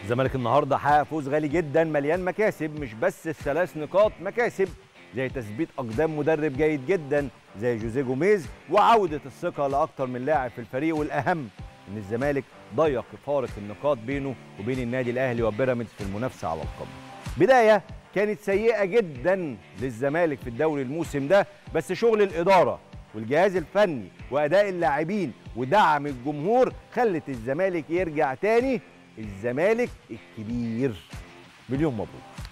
الزمالك النهارده حقق فوز غالي جدا مليان مكاسب مش بس الثلاث نقاط مكاسب زي تثبيت اقدام مدرب جيد جدا زي جوزيه جوميز وعوده الثقه لاكثر من لاعب في الفريق والاهم ان الزمالك ضيق فارق النقاط بينه وبين النادي الاهلي وبيراميدز في المنافسه على القمه. بدايه كانت سيئه جدا للزمالك في الدوري الموسم ده بس شغل الاداره والجهاز الفني واداء اللاعبين ودعم الجمهور خلت الزمالك يرجع تاني الزمالك الكبير مليون مبروك